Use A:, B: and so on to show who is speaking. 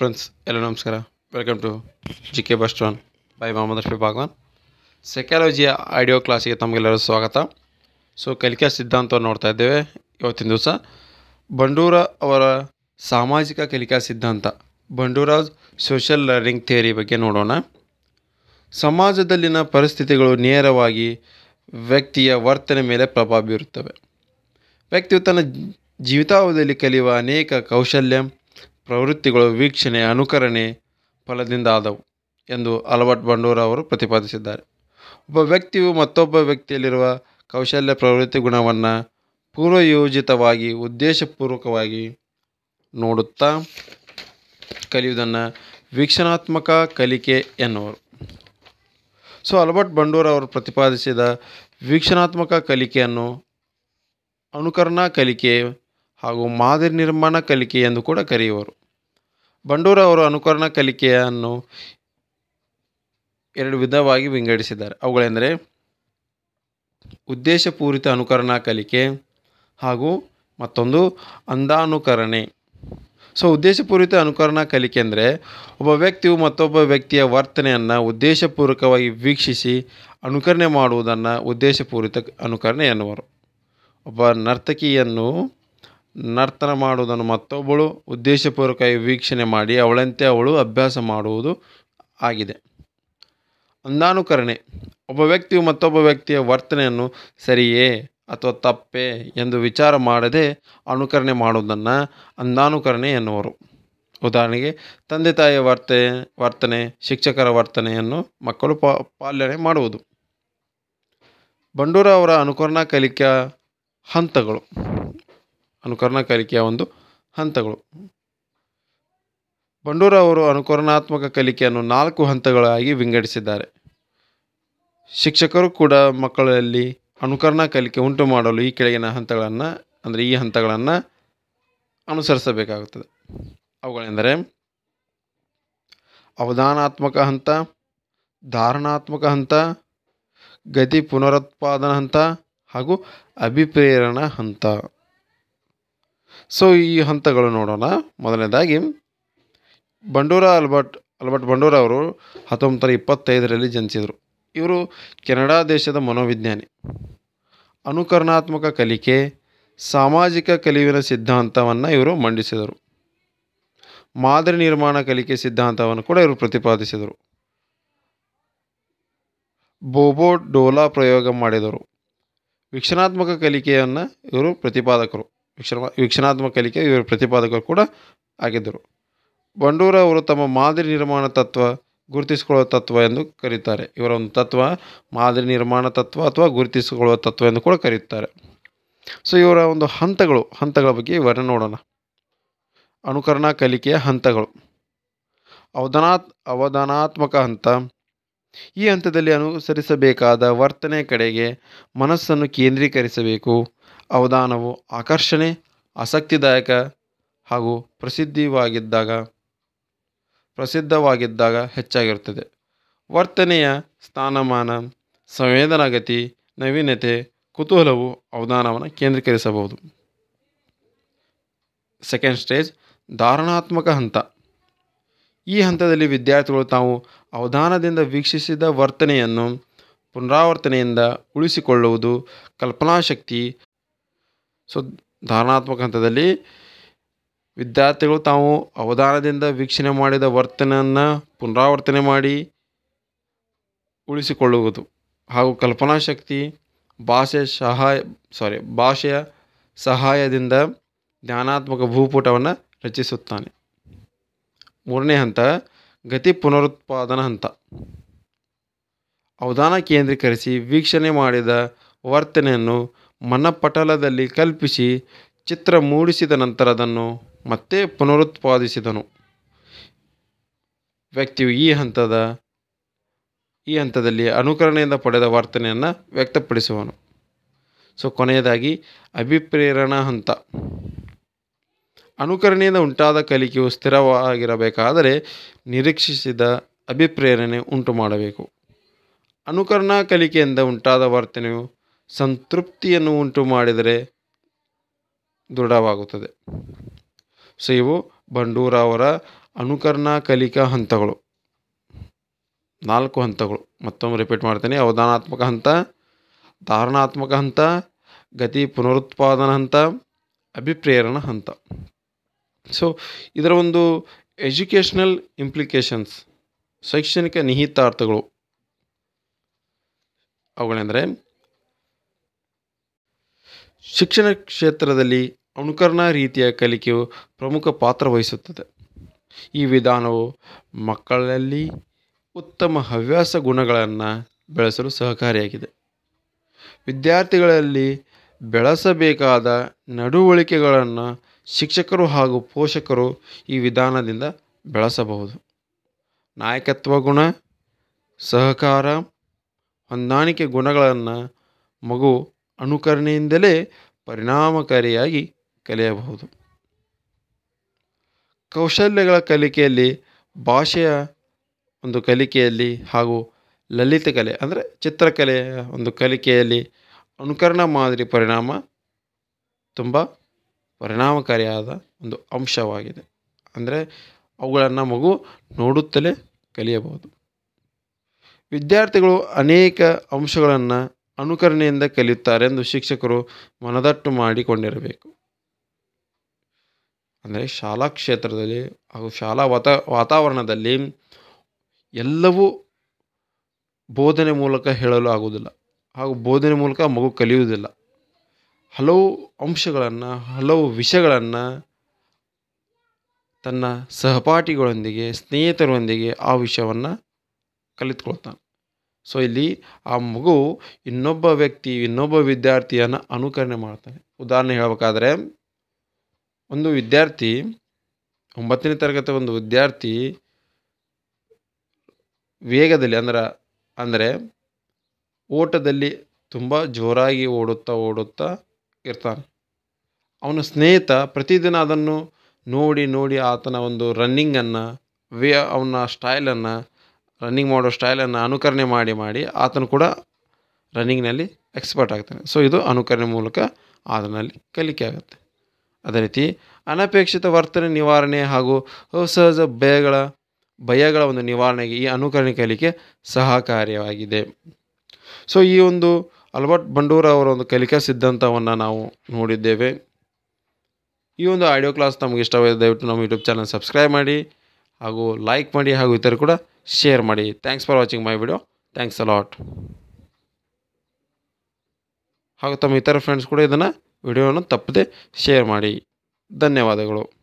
A: friends ಎಲ್ಲ ನಮಸ್ಕಾರ welcome to G K bust one by Mohammed Rafi Bagwan ಸೆಕ್ಯಾಲಜಿಯ ಆಡಿಯೋ ಕ್ಲಾಸಿಗೆ ತಮಗೆಲ್ಲರೂ ಸ್ವಾಗತ ಸೊ ಕಲಿಕಾ ಸಿದ್ಧಾಂತವನ್ನು ನೋಡ್ತಾ ಇದ್ದೇವೆ ಇವತ್ತಿನ ದಿವಸ ಬಂಡೂರ ಅವರ ಸಾಮಾಜಿಕ ಕಲಿಕಾ ಸಿದ್ಧಾಂತ ಬಂಡೂರಾಜ್ ಸೋಷಿಯಲ್ ಲರ್ನಿಂಗ್ ಥಿಯರಿ ಬಗ್ಗೆ ನೋಡೋಣ ಸಮಾಜದಲ್ಲಿನ ಪರಿಸ್ಥಿತಿಗಳು ನೇರವಾಗಿ ವ್ಯಕ್ತಿಯ ವರ್ತನೆ ಮೇಲೆ ಪ್ರಭಾವ ಬೀರುತ್ತವೆ ವ್ಯಕ್ತಿಯು ತನ್ನ ಜೀವಿತಾವಧಿಯಲ್ಲಿ ಕಲಿಯುವ ಅನೇಕ ಕೌಶಲ್ಯ ಪ್ರವೃತ್ತಿಗಳು ವೀಕ್ಷಣೆ ಅನುಕರಣೆ ಫಲದಿಂದ ಆದವು ಎಂದು ಅಲ್ಬರ್ಟ್ ಬಂಡೂರ ಅವರು ಪ್ರತಿಪಾದಿಸಿದ್ದಾರೆ ಒಬ್ಬ ವ್ಯಕ್ತಿಯು ಮತ್ತೊಬ್ಬ ವ್ಯಕ್ತಿಯಲ್ಲಿರುವ ಕೌಶಲ್ಯ ಪ್ರವೃತ್ತಿ ಗುಣವನ್ನು ಪೂರ್ವಯೋಜಿತವಾಗಿ ಉದ್ದೇಶಪೂರ್ವಕವಾಗಿ ನೋಡುತ್ತಾ ಕಲಿಯುವುದನ್ನು ವೀಕ್ಷಣಾತ್ಮಕ ಕಲಿಕೆ ಎನ್ನುವರು ಸೊ ಅಲ್ಬರ್ಟ್ ಬಂಡೂರ ಅವರು ಪ್ರತಿಪಾದಿಸಿದ ವೀಕ್ಷಣಾತ್ಮಕ ಕಲಿಕೆಯನ್ನು ಅನುಕರಣಾ ಕಲಿಕೆ ಹಾಗೂ ಮಾದರಿ ನಿರ್ಮಾಣ ಕಲಿಕೆ ಎಂದು ಕೂಡ ಕರೆಯುವರು ಬಂಡೂರ ಅವರು ಅನುಕರಣಾ ಕಲಿಕೆಯನ್ನು ಎರಡು ವಿಧವಾಗಿ ವಿಂಗಡಿಸಿದ್ದಾರೆ ಅವುಗಳೆಂದರೆ ಉದ್ದೇಶಪೂರಿತ ಅನುಕರಣಾ ಕಲಿಕೆ ಹಾಗೂ ಮತ್ತೊಂದು ಅಂಧಾನುಕರಣೆ ಸೊ ಉದ್ದೇಶಪೂರಿತ ಅನುಕರಣಾ ಕಲಿಕೆ ಅಂದರೆ ಒಬ್ಬ ವ್ಯಕ್ತಿಯು ಮತ್ತೊಬ್ಬ ವ್ಯಕ್ತಿಯ ವರ್ತನೆಯನ್ನು ಉದ್ದೇಶಪೂರ್ವಕವಾಗಿ ವೀಕ್ಷಿಸಿ ಅನುಕರಣೆ ಮಾಡುವುದನ್ನು ಉದ್ದೇಶಪೂರಿತ ಅನುಕರಣೆ ಎನ್ನುವರು ಒಬ್ಬ ನರ್ತಕಿಯನ್ನು ನರ್ತನ ಮಾಡುವುದನ್ನು ಮತ್ತೊಬ್ಬಳು ಉದ್ದೇಶಪೂರ್ವಕವಾಗಿ ವೀಕ್ಷಣೆ ಮಾಡಿ ಅವಳಂತೆ ಅವಳು ಅಭ್ಯಾಸ ಮಾಡುವುದು ಆಗಿದೆ ಅಂಧಾನುಕರಣೆ ಒಬ್ಬ ವ್ಯಕ್ತಿಯು ಮತ್ತೊಬ್ಬ ವ್ಯಕ್ತಿಯ ವರ್ತನೆಯನ್ನು ಸರಿಯೇ ಅಥವಾ ತಪ್ಪೇ ಎಂದು ವಿಚಾರ ಮಾಡದೆ ಅನುಕರಣೆ ಮಾಡುವುದನ್ನು ಅಂಧಾನುಕರಣೆ ಎನ್ನುವರು ಉದಾಹರಣೆಗೆ ತಂದೆ ತಾಯಿಯ ವರ್ತನೆ ವರ್ತನೆ ಶಿಕ್ಷಕರ ವರ್ತನೆಯನ್ನು ಮಕ್ಕಳು ಪಾ ಪಾಲನೆ ಮಾಡುವುದು ಬಂಡೂರ ಅವರ ಅನುಕರಣಾ ಕಲಿಕಾ ಹಂತಗಳು ಅನುಕರಣಾ ಕಲಿಕೆಯ ಒಂದು ಹಂತಗಳು ಬಂಡೂರ ಅವರು ಅನುಕರಣಾತ್ಮಕ ಕಲಿಕೆಯನ್ನು ನಾಲ್ಕು ಹಂತಗಳಾಗಿ ವಿಂಗಡಿಸಿದ್ದಾರೆ ಶಿಕ್ಷಕರು ಕೂಡ ಮಕ್ಕಳಲ್ಲಿ ಅನುಕರಣಾ ಕಲಿಕೆ ಉಂಟು ಮಾಡಲು ಈ ಕೆಳಗಿನ ಹಂತಗಳನ್ನು ಅಂದರೆ ಈ ಹಂತಗಳನ್ನು ಅನುಸರಿಸಬೇಕಾಗುತ್ತದೆ ಅವುಗಳೆಂದರೆ ಅವಧಾನಾತ್ಮಕ ಹಂತ ಧಾರಣಾತ್ಮಕ ಹಂತ ಗತಿ ಪುನರುತ್ಪಾದನಾ ಹಂತ ಹಾಗೂ ಅಭಿಪ್ರೇರಣ ಹಂತ ಸೊ ಈ ಹಂತಗಳು ನೋಡೋಣ ಮೊದಲನೇದಾಗಿ ಬಂಡೂರ ಅಲ್ಬರ್ಟ್ ಅಲ್ಬರ್ಟ್ ಬಂಡೂರ ಅವರು ಹತ್ತೊಂಬತ್ತು ನೂರ ಇಪ್ಪತ್ತೈದರಲ್ಲಿ ಜನಿಸಿದರು ಇವರು ಕೆನಡಾ ದೇಶದ ಮನೋವಿಜ್ಞಾನಿ ಅನುಕರಣಾತ್ಮಕ ಕಲಿಕೆ ಸಾಮಾಜಿಕ ಕಲಿವಿನ ಸಿದ್ಧಾಂತವನ್ನು ಇವರು ಮಂಡಿಸಿದರು ಮಾದರಿ ನಿರ್ಮಾಣ ಕಲಿಕೆ ಸಿದ್ಧಾಂತವನ್ನು ಕೂಡ ಇವರು ಪ್ರತಿಪಾದಿಸಿದರು ಬೋಬೋ ಡೋಲಾ ಪ್ರಯೋಗ ಮಾಡಿದರು ವೀಕ್ಷಣಾತ್ಮಕ ಕಲಿಕೆಯನ್ನು ಇವರು ಪ್ರತಿಪಾದಕರು ವೀಕ್ಷಣ ವೀಕ್ಷಣಾತ್ಮಕ ಕಲಿಕೆ ಇವರು ಪ್ರತಿಪಾದಕರು ಕೂಡ ಆಗಿದ್ದರು ಬಂಡೂರ ಅವರು ತಮ್ಮ ಮಾದರಿ ನಿರ್ಮಾಣ ತತ್ವ ಗುರುತಿಸಿಕೊಳ್ಳುವ ತತ್ವ ಎಂದು ಕರೀತಾರೆ ಇವರ ಒಂದು ತತ್ವ ಮಾದರಿ ನಿರ್ಮಾಣ ತತ್ವ ಅಥವಾ ಗುರುತಿಸಿಕೊಳ್ಳುವ ತತ್ವ ಎಂದು ಕೂಡ ಕರೆಯುತ್ತಾರೆ ಸೊ ಇವರ ಒಂದು ಹಂತಗಳು ಹಂತಗಳ ಬಗ್ಗೆ ಇವರನ್ನು ನೋಡೋಣ ಅನುಕರಣಾ ಕಲಿಕೆಯ ಹಂತಗಳು ಅವಧಾನಾತ್ ಅವಧಾನಾತ್ಮಕ ಹಂತ ಈ ಹಂತದಲ್ಲಿ ಅನುಸರಿಸಬೇಕಾದ ವರ್ತನೆ ಕಡೆಗೆ ಮನಸ್ಸನ್ನು ಕೇಂದ್ರೀಕರಿಸಬೇಕು ಅವಧಾನವು ಆಕರ್ಷಣೆ ಆಸಕ್ತಿದಾಯಕ ಹಾಗೂ ಪ್ರಸಿದ್ಧವಾಗಿದ್ದಾಗ ಪ್ರಸಿದ್ಧವಾಗಿದ್ದಾಗ ಹೆಚ್ಚಾಗಿರುತ್ತದೆ ವರ್ತನೆಯ ಸ್ಥಾನಮಾನ ಸಂವೇದನಾಗತಿ ನವೀನತೆ ಕುತೂಹಲವು ಅವಧಾನವನ್ನು ಕೇಂದ್ರೀಕರಿಸಬಹುದು ಸೆಕೆಂಡ್ ಸ್ಟೇಜ್ ಧಾರಣಾತ್ಮಕ ಹಂತ ಈ ಹಂತದಲ್ಲಿ ವಿದ್ಯಾರ್ಥಿಗಳು ತಾವು ಅವಧಾನದಿಂದ ವೀಕ್ಷಿಸಿದ ವರ್ತನೆಯನ್ನು ಪುನರಾವರ್ತನೆಯಿಂದ ಉಳಿಸಿಕೊಳ್ಳುವುದು ಕಲ್ಪನಾಶಕ್ತಿ ಸೊ ಧಾರಣಾತ್ಮಕ ಹಂತದಲ್ಲಿ ವಿದ್ಯಾರ್ಥಿಗಳು ತಾವು ಅವಧಾನದಿಂದ ವೀಕ್ಷಣೆ ಮಾಡಿದ ವರ್ತನೆಯನ್ನು ಪುನರಾವರ್ತನೆ ಮಾಡಿ ಉಳಿಸಿಕೊಳ್ಳುವುದು ಹಾಗೂ ಕಲ್ಪನಾಶಕ್ತಿ ಭಾಷೆ ಸಹಾಯ ಸಾರಿ ಭಾಷೆಯ ಸಹಾಯದಿಂದ ಜ್ಞಾನಾತ್ಮಕ ಭೂಪುಟವನ್ನು ರಚಿಸುತ್ತಾನೆ ಮೂರನೇ ಹಂತ ಗತಿ ಪುನರುತ್ಪಾದನಾ ಹಂತ ಅವಧಾನ ಕೇಂದ್ರೀಕರಿಸಿ ವೀಕ್ಷಣೆ ಮಾಡಿದ ವರ್ತನೆಯನ್ನು ಮನಪಟಲದಲ್ಲಿ ಕಲ್ಪಿಸಿ ಚಿತ್ರ ಮೂಡಿಸಿದ ನಂತರ ಅದನ್ನು ಮತ್ತೆ ಪುನರುತ್ಪಾದಿಸಿದನು ವ್ಯಕ್ತಿಯು ಈ ಹಂತದ ಈ ಹಂತದಲ್ಲಿ ಅನುಕರಣೆಯಿಂದ ಪಡೆದ ವರ್ತನೆಯನ್ನು ವ್ಯಕ್ತಪಡಿಸುವನು ಸೊ ಕೊನೆಯದಾಗಿ ಅಭಿಪ್ರೇರಣಾ ಹಂತ ಅನುಕರಣೆಯಿಂದ ಉಂಟಾದ ಕಲಿಕೆಯು ಸ್ಥಿರವಾಗಿರಬೇಕಾದರೆ ನಿರೀಕ್ಷಿಸಿದ ಅಭಿಪ್ರೇರಣೆ ಉಂಟು ಮಾಡಬೇಕು ಅನುಕರಣಾ ಕಲಿಕೆಯಿಂದ ಉಂಟಾದ ವರ್ತನೆಯು ಸಂತೃಪ್ತಿಯನ್ನು ಉಂಟು ಮಾಡಿದರೆ ದೃಢವಾಗುತ್ತದೆ ಸೊ ಇವು ಬಂಡೂರ ಅವರ ಅನುಕರಣಾ ಕಲಿಕಾ ಹಂತಗಳು ನಾಲ್ಕು ಹಂತಗಳು ಮತ್ತೊಮ್ಮೆ ರಿಪೀಟ್ ಮಾಡ್ತೀನಿ ಅವಧಾನಾತ್ಮಕ ಹಂತ ಧಾರಣಾತ್ಮಕ ಹಂತ ಗತಿ ಪುನರುತ್ಪಾದನಾ ಹಂತ ಅಭಿಪ್ರೇರಣ ಹಂತ ಸೊ ಇದರ ಒಂದು ಎಜುಕೇಷ್ನಲ್ ಇಂಪ್ಲಿಕೇಶನ್ಸ್ ಶೈಕ್ಷಣಿಕ ನಿಹಿತಾರ್ಥಗಳು ಅವುಗಳೆಂದರೆ ಶಿಕ್ಷಣ ಕ್ಷೇತ್ರದಲ್ಲಿ ಅನುಕರಣಾ ರೀತಿಯ ಕಲಿಕೆಯು ಪ್ರಮುಖ ಪಾತ್ರ ವಹಿಸುತ್ತದೆ ಈ ವಿಧಾನವು ಮಕ್ಕಳಲ್ಲಿ ಉತ್ತಮ ಹವ್ಯಾಸ ಗುಣಗಳನ್ನು ಬೆಳೆಸಲು ಸಹಕಾರಿಯಾಗಿದೆ ವಿದ್ಯಾರ್ಥಿಗಳಲ್ಲಿ ಬೆಳೆಸಬೇಕಾದ ನಡವಳಿಕೆಗಳನ್ನು ಶಿಕ್ಷಕರು ಹಾಗೂ ಪೋಷಕರು ಈ ವಿಧಾನದಿಂದ ಬೆಳೆಸಬಹುದು ನಾಯಕತ್ವ ಗುಣ ಸಹಕಾರ ಹೊಂದಾಣಿಕೆ ಗುಣಗಳನ್ನು ಮಗು ಅನುಕರಣೆಯಿಂದಲೇ ಪರಿಣಾಮಕಾರಿಯಾಗಿ ಕಲಿಯಬಹುದು ಕೌಶಲ್ಯಗಳ ಕಲಿಕೆಯಲ್ಲಿ ಭಾಷೆಯ ಒಂದು ಕಲಿಕೆಯಲ್ಲಿ ಹಾಗೂ ಲಲಿತ ಕಲೆ ಅಂದರೆ ಚಿತ್ರಕಲೆಯ ಒಂದು ಕಲಿಕೆಯಲ್ಲಿ ಅನುಕರಣ ಮಾದರಿ ಪರಿಣಾಮ ತುಂಬ ಪರಿಣಾಮಕಾರಿಯಾದ ಒಂದು ಅಂಶವಾಗಿದೆ ಅಂದರೆ ಅವುಗಳನ್ನು ಮಗು ನೋಡುತ್ತಲೇ ಕಲಿಯಬಹುದು ವಿದ್ಯಾರ್ಥಿಗಳು ಅನೇಕ ಅಂಶಗಳನ್ನು ಅನುಕರಣೆಯಿಂದ ಕಲಿಯುತ್ತಾರೆ ಎಂದು ಶಿಕ್ಷಕರು ಮನದಟ್ಟು ಮಾಡಿಕೊಂಡಿರಬೇಕು ಅಂದರೆ ಶಾಲಾ ಕ್ಷೇತ್ರದಲ್ಲಿ ಹಾಗೂ ಶಾಲಾ ವಾತ ವಾತಾವರಣದಲ್ಲಿ ಎಲ್ಲವೂ ಬೋಧನೆ ಮೂಲಕ ಹೇಳಲು ಆಗುವುದಿಲ್ಲ ಹಾಗೂ ಬೋಧನೆ ಮೂಲಕ ಮಗು ಕಲಿಯುವುದಿಲ್ಲ ಹಲವು ಅಂಶಗಳನ್ನು ಹಲವು ವಿಷಯಗಳನ್ನು ತನ್ನ ಸಹಪಾಠಿಗಳೊಂದಿಗೆ ಸ್ನೇಹಿತರೊಂದಿಗೆ ಆ ವಿಷಯವನ್ನು ಕಲಿತ್ಕೊಳ್ತಾನೆ ಸೊ ಇಲ್ಲಿ ಆ ಮಗು ಇನ್ನೊಬ್ಬ ವ್ಯಕ್ತಿ ಇನ್ನೊಬ್ಬ ವಿದ್ಯಾರ್ಥಿಯನ್ನು ಅನುಕರಣೆ ಮಾಡ್ತಾನೆ ಉದಾಹರಣೆ ಹೇಳಬೇಕಾದ್ರೆ ಒಂದು ವಿದ್ಯಾರ್ಥಿ ಒಂಬತ್ತನೇ ತರಗತಿ ಒಂದು ವಿದ್ಯಾರ್ಥಿ ವೇಗದಲ್ಲಿ ಅಂದ್ರೆ ಅಂದರೆ ಓಟದಲ್ಲಿ ತುಂಬ ಜೋರಾಗಿ ಓಡುತ್ತಾ ಓಡುತ್ತಾ ಇರ್ತಾನೆ ಅವನ ಸ್ನೇಹಿತ ಪ್ರತಿದಿನ ಅದನ್ನು ನೋಡಿ ನೋಡಿ ಆತನ ಒಂದು ರನ್ನಿಂಗನ್ನು ವೇ ಅವನ ಸ್ಟೈಲನ್ನು ರನ್ನಿಂಗ್ ಮಾಡೋ ಸ್ಟೈಲನ್ನು ಅನುಕರಣೆ ಮಾಡಿ ಮಾಡಿ ಆತನು ಕೂಡ ರನ್ನಿಂಗ್ನಲ್ಲಿ ಎಕ್ಸ್ಪರ್ಟ್ ಆಗ್ತಾನೆ ಸೊ ಇದು ಅನುಕರಣೆ ಮೂಲಕ ಆತನಲ್ಲಿ ಕಲಿಕೆ ಆಗುತ್ತೆ ಅದೇ ರೀತಿ ಅನಪೇಕ್ಷಿತ ವರ್ತನೆ ನಿವಾರಣೆ ಹಾಗೂ ಅಸಹಜ ಭಯಗಳ ಭಯಗಳ ಒಂದು ನಿವಾರಣೆಗೆ ಈ ಅನುಕರಣೆ ಕಲಿಕೆ ಸಹಕಾರಿಯಾಗಿದೆ ಸೊ ಈ ಒಂದು ಅಲ್ಬರ್ಟ್ ಬಂಡೂರ ಅವರ ಒಂದು ಕಲಿಕಾ ಸಿದ್ಧಾಂತವನ್ನು ನಾವು ನೋಡಿದ್ದೇವೆ ಈ ಒಂದು ಆಡಿಯೋ ಕ್ಲಾಸ್ ನಮಗೆ ಇಷ್ಟವಾಗಿದೆ ದಯವಿಟ್ಟು ನಮ್ಮ ಯೂಟ್ಯೂಬ್ ಚಾನಲ್ ಸಬ್ಸ್ಕ್ರೈಬ್ ಮಾಡಿ ಹಾಗೂ ಲೈಕ್ ಮಾಡಿ ಹಾಗೂ ಇತರ ಕೂಡ ಶೇರ್ ಮಾಡಿ thanks for watching my video thanks a lot ಹಾಗೂ ತಮ್ಮ ಇತರ ಫ್ರೆಂಡ್ಸ್ ಕೂಡ ಇದನ್ನು ವಿಡಿಯೋವನ್ನು ತಪ್ಪದೆ ಶೇರ್ ಮಾಡಿ ಧನ್ಯವಾದಗಳು